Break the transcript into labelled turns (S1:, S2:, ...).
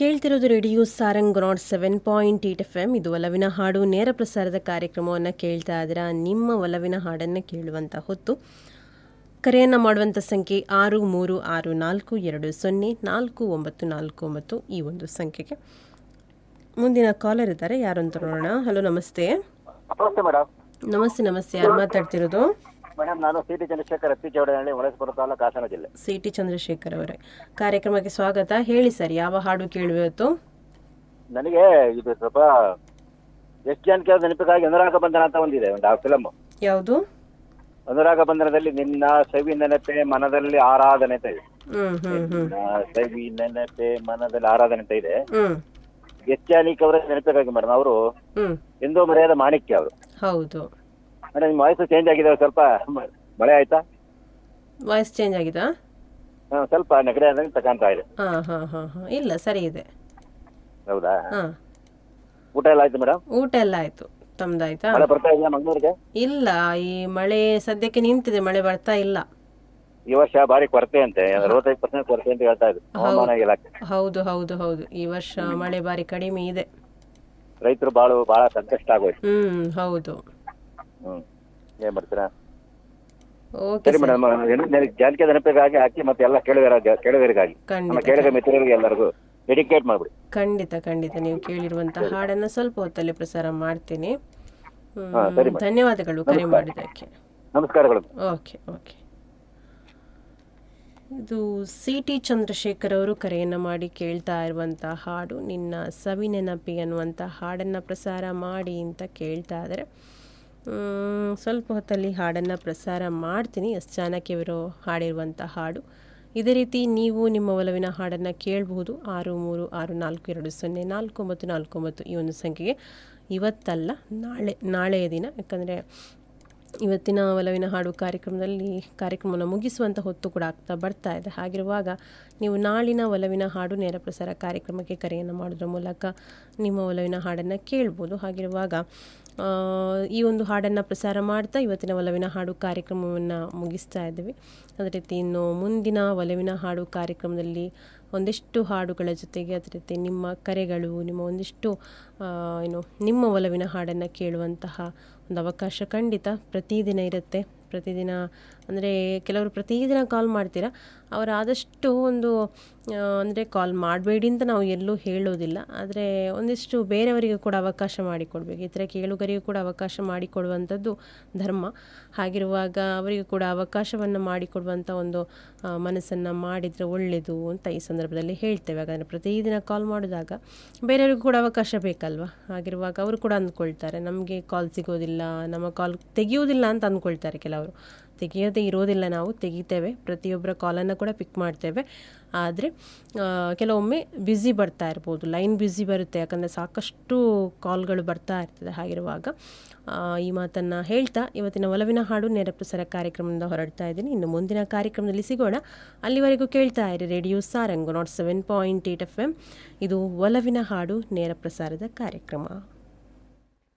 S1: ಕೇಳ್ತಿರೋದು radio Sarang nought seven point eight F M ಇದು ಒಲವಿನ ಹಾಡು ನೇರ ಪ್ರಸಾರದ ಕಾರ್ಯಕ್ರಮವನ್ನು ಕೇಳ್ತಾ ಇದ್ದೀರಾ ನಿಮ್ಮ ಒಲವಿನ ಹಾಡನ್ನು ಕೇಳುವಂಥ ಹೊತ್ತು ಕರೆಯನ್ನು ಮಾಡುವಂಥ ಸಂಖ್ಯೆ ಆರು ಮೂರು ಆರು ನಾಲ್ಕು ಎರಡು ಸೊನ್ನೆ ನಾಲ್ಕು ಒಂಬತ್ತು ನಾಲ್ಕು ಒಂಬತ್ತು ಈ ಒಂದು ಸಂಖ್ಯೆಗೆ ಮುಂದಿನ ಕಾಲರ್ ಇದ್ದಾರೆ ಯಾರು ಅಂತ ನೋಡೋಣ ಹಲೋ ನಮಸ್ತೆ
S2: ನಮಸ್ತೆ ಮೇಡಮ್
S1: ನಮಸ್ತೆ ನಮಸ್ತೆ ಯಾರು ಮಾತಾಡ್ತಿರೋದು
S2: ಮೇಡಮ್ ನಾನು ಸಿ ಟಿ ಚಂದ್ರಶೇಖರ್ ಅತ್ತಿ ಚೌಡನಹಳ್ಳಿ ಹೊಳಸ್ಪುರ ತಾಲೂಕು ಹಾಸನ ಜಿಲ್ಲೆ
S1: ಸಿ ಟಿ ಚಂದ್ರಶೇಖರ್ ಅವರೇ ಕಾರ್ಯಕ್ರಮಕ್ಕೆ ಸ್ವಾಗತ ಹೇಳಿ ಸರ್ ಯಾವ ಹಾಡು ಕೇಳುವತ್ತು
S2: ನನಗೆ ಇದು ಸ್ವಲ್ಪ ಎಷ್ಟು ಜನಕ್ಕೆ ನೆನಪಿಗಾಗಿ ಅನುರಾಗ ಬಂಧನ ಅಂತ ಒಂದಿದೆ ಒಂದು ಆ ಫಿಲಮ್
S1: ಯಾವುದು
S2: ಅನುರಾಗ ಬಂಧನದಲ್ಲಿ ನಿನ್ನ ಸವಿ ನೆನಪೆ ಮನದಲ್ಲಿ ಆರಾಧನೆ ಅಂತ ಇದೆ
S1: ಹ್ಞೂ ಹ್ಞೂ ಹ್ಞೂ
S2: ನಿನ್ನ ಸವಿ ನೆನಪೆ ಮನದಲ್ಲಿ ಆರಾಧನೆ ಅಂತ ಇದೆ
S1: ಹ್ಞೂ
S2: ಎಸ್ ಜಾನಿಕ್ ಅವರ ನೆನಪಿಗಾಗಿ ಮೇಡಮ್ ಅವರು
S1: ಹ್ಞೂ
S2: ಎಂದೋ ಮರೆಯಾದ ಮಾಣಿಕ್ಯ ಅವರು
S1: ಹೌದು
S2: ಮೇಡಮ್ ನಿಮ್ಮ ವಾಯ್ಸು ಚೇಂಜ್ ಆಗಿದೆ ಸ್ವಲ್ಪ ಮ- ಮಳೆ ಆಯ್ತಾ
S1: ವಾಯ್ಸ್ ಚೇಂಜ್ ಆಗಿದಾ
S2: ಹಾ, ಸ್ವಲ್ಪ ನೆಗಡಿ ಆದಂಗೆ ತಗೊಂತ ಇದೆ
S1: ಹಾಂ ಹಾಂ ಹಾಂ ಹಾಂ ಇಲ್ಲ ಸರಿ ಇದೆ
S2: ಹೌದಾ
S1: ಹಾಂ
S2: ಊಟ ಎಲ್ಲ ಆಯ್ತು ಮೇಡಮ್
S1: ಊಟ ಎಲ್ಲ ಆಯಿತು ತಮ್ದಾಯ್ತಾ
S2: ಮಳೆ ಬರ್ತಾ ಇದೆಯಾ ಮಂಗಳೂರಿಗೆ
S1: ಇಲ್ಲ ಈ ಮಳೆ ಸದ್ಯಕ್ಕೆ ನಿಂತಿದೆ ಮಳೆ ಬರ್ತಾ ಇಲ್ಲ
S2: ಈ ವರ್ಷ ಭಾರಿ ಕೊರತೆ ಅಂತೆ ಅರವತ್ತೈದು ಪರ್ಸೆಂಟ್ ಕೊರತೆ ಅಂತ ಹೇಳ್ತಾ ಇದ್ರು ಹವಾಮಾನ ಇಲಾಖೆ
S1: ಹೌದು ಹೌದು ಹೌದು ಈ ವರ್ಷ ಮಳೆ ಬಾರಿ ಕಡಿಮೆ ಇದೆ
S2: ರೈತರು ಬಾಳು ಬಹಳ ಸಂಕಷ್ಟ ಆಗೋಯ್ತು
S1: ಹ್ಮ್ ಹೌದು
S2: ಹ್ಮ್ ಏನ್ ಮಾಡ್ತೀರಾ
S1: ಓಕೆ
S2: ಸರಿ ಮೇಡಮ್ ಜಾನಕಿ ನೆನಪಿಗಾಗಿ ಹಾಕಿ ಮತ್ತೆ ಎಲ್ಲ ಕೇಳಿದರ ಕೇಳಿದರಿಗಾಗಿ ನಮ್ಮ
S1: ಖಂಡಿತ
S2: ಕೇಳಿದ ಮಿತ್ರರಿಗೆ ಎಲ್ಲರಿಗೂ ಡೆಡಿಕೇಟ್ ಮಾಡ್ಬಿಡಿ
S1: ಖಂಡಿತ ಖಂಡಿತ ನೀವು ಕೇಳಿರುವಂತ ಹಾಡನ್ನ ಸ್ವಲ್ಪ ಹೊತ್ತಲ್ಲಿ ಪ್ರಸಾರ ಮಾಡ್ತೀನಿ ಹ್ಮ್,
S2: ಹಾ, ಸರಿ ಮೇಡಮ್.
S1: ಧನ್ಯವಾದಗಳು ಕರೆ ಮಾಡಿದ್ದಕ್ಕೆ
S2: ನಮಸ್ಕಾರಗಳು
S1: ಓಕೆ ಓಕೆ ಇದು ಸಿ ಟಿ ಚಂದ್ರಶೇಖರ್ ಅವರು ಕರೆಯನ್ನು ಮಾಡಿ ಕೇಳ್ತಾ ಇರುವಂಥ ಹಾಡು ನಿನ್ನ ಸವಿ ನೆನಪಿ ಅನ್ನುವಂಥ ಹಾಡನ್ನು ಪ್ರಸಾರ ಮಾಡಿ ಅಂತ ಕೇಳ್ತಾ ಇದ್ದಾರೆ ಮ್, ಸ್ವಲ್ಪ ಹೊತ್ತಲ್ಲಿ ಹಾಡನ್ನು ಪ್ರಸಾರ ಮಾಡ್ತೀನಿ ಎಸ್ ಚಾಣಕ್ಯವರು ಹಾಡಿರುವಂಥ ಹಾಡು ಇದೇ ರೀತಿ ನೀವು ನಿಮ್ಮ ಒಲವಿನ ಹಾಡನ್ನು ಕೇಳಬಹುದು ಆರು ಮೂರು ಆರು ನಾಲ್ಕು ಎರಡು ಸೊನ್ನೆ ನಾಲ್ಕು ಒಂಬತ್ತು ನಾಲ್ಕು ಒಂಬತ್ತು ಈ ಒಂದು ಸಂಖ್ಯೆಗೆ ಇವತ್ತಲ್ಲ ನಾಳೆ ನಾಳೆಯ ದಿನ ಯಾಕಂದರೆ ಇವತ್ತಿನ ಒಲವಿನ ಹಾಡು ಕಾರ್ಯಕ್ರಮದಲ್ಲಿ ಕಾರ್ಯಕ್ರಮವನ್ನು ಮುಗಿಸುವಂಥ ಹೊತ್ತು ಕೂಡ ಆಗ್ತಾ ಬರ್ತಾ ಇದೆ ಹಾಗಿರುವಾಗ ನೀವು ನಾಳಿನ ಒಲವಿನ ಹಾಡು ನೇರ ಪ್ರಸಾರ ಕಾರ್ಯಕ್ರಮಕ್ಕೆ ಕರೆಯನ್ನು ಮಾಡೋದ್ರ ಮೂಲಕ ನಿಮ್ಮ ಒಲವಿನ ಹಾಡನ್ನು ಕೇಳ್ಬೋದು ಹಾಗಿರುವಾಗ ಆ, ಈ ಒಂದು ಹಾಡನ್ನು ಪ್ರಸಾರ ಮಾಡ್ತಾ ಇವತ್ತಿನ ಒಲವಿನ ಹಾಡು ಕಾರ್ಯಕ್ರಮವನ್ನು ಮುಗಿಸ್ತಾ ಇದ್ದೀವಿ ಅದೇ ರೀತಿ ಇನ್ನು ಮುಂದಿನ ಒಲವಿನ ಹಾಡು ಕಾರ್ಯಕ್ರಮದಲ್ಲಿ ಒಂದಿಷ್ಟು ಹಾಡುಗಳ ಜೊತೆಗೆ ಅದೇ ರೀತಿ ನಿಮ್ಮ ಕರೆಗಳು ನಿಮ್ಮ ಒಂದಿಷ್ಟು ಆ, ಏನು ನಿಮ್ಮ ಒಲವಿನ ಹಾಡನ್ನು ಕೇಳುವಂತಹ ಒಂದು ಅವಕಾಶ ಖಂಡಿತ ಪ್ರತಿದಿನ ಇರುತ್ತೆ ಪ್ರತಿದಿನ ಅಂದರೆ ಕೆಲವರು ಪ್ರತಿದಿನ ಕಾಲ್ ಮಾಡ್ತೀರಾ ಅವರು ಆದಷ್ಟು ಒಂದು ಅಂದರೆ ಕಾಲ್ ಮಾಡಬೇಡಿ ಅಂತ ನಾವು ಎಲ್ಲೂ ಹೇಳೋದಿಲ್ಲ ಆದರೆ ಒಂದಿಷ್ಟು ಬೇರೆಯವರಿಗೂ ಕೂಡ ಅವಕಾಶ ಮಾಡಿಕೊಡ್ಬೇಕು ಈ ಥರ ಕೇಳುಗರಿಗೂ ಕೂಡ ಅವಕಾಶ ಮಾಡಿಕೊಡುವಂಥದ್ದು ಧರ್ಮ ಹಾಗಿರುವಾಗ ಅವರಿಗೂ ಕೂಡ ಅವಕಾಶವನ್ನು ಮಾಡಿಕೊಡುವಂಥ ಒಂದು ಮನಸ್ಸನ್ನು ಮಾಡಿದರೆ ಒಳ್ಳೆಯದು ಅಂತ ಈ ಸಂದರ್ಭದಲ್ಲಿ ಹೇಳ್ತೇವೆ ಹಾಗಾದರೆ ಪ್ರತಿದಿನ ಕಾಲ್ ಮಾಡಿದಾಗ ಬೇರೆಯವ್ರಿಗೂ ಕೂಡ ಅವಕಾಶ ಬೇಕಲ್ವಾ ಹಾಗಿರುವಾಗ ಅವರು ಕೂಡ ಅಂದ್ಕೊಳ್ತಾರೆ ನಮಗೆ ಕಾಲ್ ಸಿಗೋದಿಲ್ಲ ನಮ್ಮ ಕಾಲ್ ತೆಗೆಯೋದಿಲ್ಲ ಅಂತ ಅಂದ್ಕೊಳ್ತಾರೆ ಕೆಲವರು ತೆಗೆಯೋದೇ ಇರೋದಿಲ್ಲ ನಾವು ತೆಗಿತೇವೆ ಪ್ರತಿಯೊಬ್ಬರ ಕಾಲನ್ನು ಕೂಡ ಪಿಕ್ ಮಾಡ್ತೇವೆ ಆದರೆ ಕೆಲವೊಮ್ಮೆ ಬ್ಯುಸಿ ಬರ್ತಾ ಇರ್ಬೋದು ಲೈನ್ ಬ್ಯುಸಿ ಬರುತ್ತೆ ಯಾಕಂದರೆ ಸಾಕಷ್ಟು ಕಾಲ್ಗಳು ಬರ್ತಾ ಇರ್ತದೆ ಹಾಗಿರುವಾಗ ಆ, ಈ ಮಾತನ್ನು ಹೇಳ್ತಾ ಇವತ್ತಿನ ಒಲವಿನ ಹಾಡು ನೇರ ಪ್ರಸಾರ ಕಾರ್ಯಕ್ರಮದಿಂದ ಹೊರಡ್ತಾ ಇದ್ದೀನಿ ಇನ್ನು ಮುಂದಿನ ಕಾರ್ಯಕ್ರಮದಲ್ಲಿ ಸಿಗೋಣ ಅಲ್ಲಿವರೆಗೂ ಕೇಳ್ತಾ ಇರಿ radio Sarang nought seven point eight F M ಇದು ಒಲವಿನ ಹಾಡು ನೇರ ಪ್ರಸಾರದ ಕಾರ್ಯಕ್ರಮ